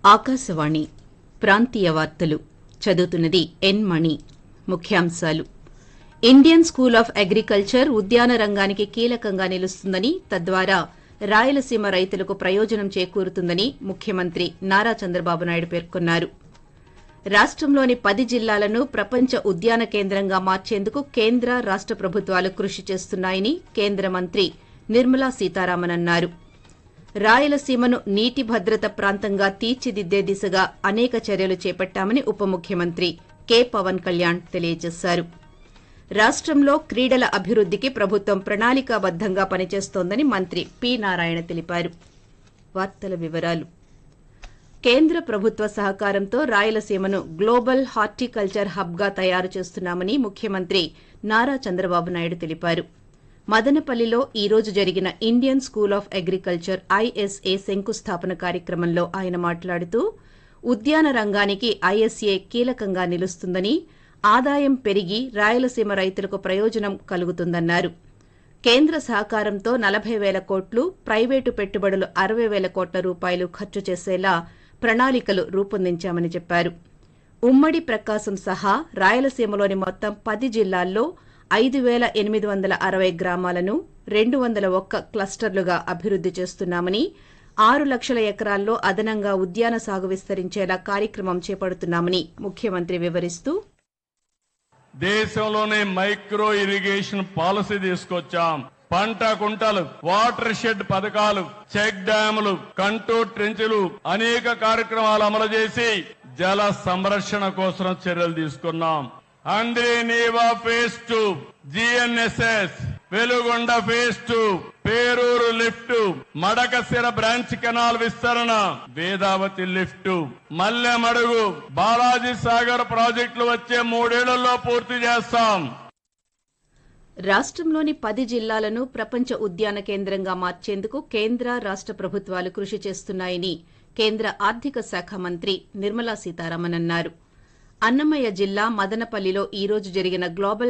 ఆకాశవాణి ప్రాంతీయ వార్తలు చదువుతున్నది ఎన్ మణి ముఖ్యాంశాలు ఇండియన్ స్కూల్ ఆఫ్ అగ్రికల్చర్ ఉద్యాన రంగానికి కీలకంగా నిలుస్తుందని తద్వారా రాయలసీమ రైతులకు ప్రయోజనం చేకూరుతుందని ముఖ్యమంత్రి నారా చంద్రబాబు నాయుడు పేర్కొన్నారు రాష్టంలోని పది జిల్లాలను ప్రపంచ ఉద్యాన కేంద్రంగా మార్చేందుకు కేంద్ర రాష్ట ప్రభుత్వాలు కృషి చేస్తున్నాయని కేంద్ర మంత్రి నిర్మలా సీతారామన్ అన్నారు రాయలసీమను నీటి భద్రత ప్రాంతంగా తీర్చిదిద్దే దిశగా అనేక చర్యలు చేపట్టామని ఉప ముఖ్యమంత్రి కె పవన్ కళ్యాణ్ తెలియజేశారు రాష్టంలో క్రీడల అభివృద్దికి ప్రభుత్వం ప్రణాళికాబద్దంగా పనిచేస్తోందని మంత్రి పి నారాయణ తెలిపారు వార్తల వివరాలు కేంద్ర ప్రభుత్వ సహకారంతో రాయలసీమను గ్లోబల్ హార్టికల్చర్ హబ్గా తయారు చేస్తున్నామని ముఖ్యమంత్రి నారా చంద్రబాబు నాయుడు తెలిపారు మదనపల్లిలో ఈ రోజు జరిగిన Indian school of agriculture ISA శంకుస్థాపన కార్యక్రమంలో ఆయన మాట్లాడుతూ ఉద్యాన రంగానికి ఐఎస్ఏ కీలకంగా నిలుస్తుందని ఆదాయం పెరిగి రాయలసీమ రైతులకు ప్రయోజనం కలుగుతుందన్నారు కేంద్ర సహకారంతో నలభై పేల కోట్లు ప్రైవేటు పెట్టుబడులు అరవై పేల కోట్ల రూపాయలు ఖర్చు చేసేలా ప్రణాళికలు రూపొందించామని చెప్పారు ఉమ్మడి ప్రకాశం సహా రాయలసీమలోని మొత్తం పది జిల్లాల్లో ఐదు పేల ఎనిమిది వందల అరవై గ్రామాలను రెండు వందల ఒక్క క్లస్టర్లుగా అభివృద్ది చేస్తున్నామని ఆరు లక్షల ఎకరాల్లో అదనంగా ఉద్యాన సాగు విస్తరించేలా కార్యక్రమం చేపడుతున్నామని ముఖ్యమంత్రి వివరిస్తూ దేశంలోనే మైక్రో ఇరిగేషన్ పాలసీ తీసుకొచ్చాం పంట కుంటలు వాటర్ షెడ్ పథకాలు చెక్ డ్యాములు కంటూర్ ట్రెంచులు అనేక కార్యక్రమాలు అమలు చేసి జల సంరక్షణ కోసం చర్యలు తీసుకున్నాం Handri Neeva phase two GNSS Veligonda phase two Peruru lift Madakasira branch canal విస్తరణ వేదావతి లిఫ్ట్ మల్లెమడుగు బాలాజీ సాగర్ ప్రాజెక్టులు వచ్చే మూడేళ్లలో పూర్తి చేస్తాం రాష్టంలోని పది జిల్లాలను ప్రపంచ ఉద్యాన కేంద్రంగా మార్చేందుకు కేంద్ర రాష్ట ప్రభుత్వాలు కృషి చేస్తున్నాయని కేంద్ర ఆర్థిక శాఖ మంత్రి నిర్మలా సీతారామన్ అన్నారు అన్నమయ్య జిల్లా మదనపల్లిలో ఈ రోజు జరిగిన గ్లోబల్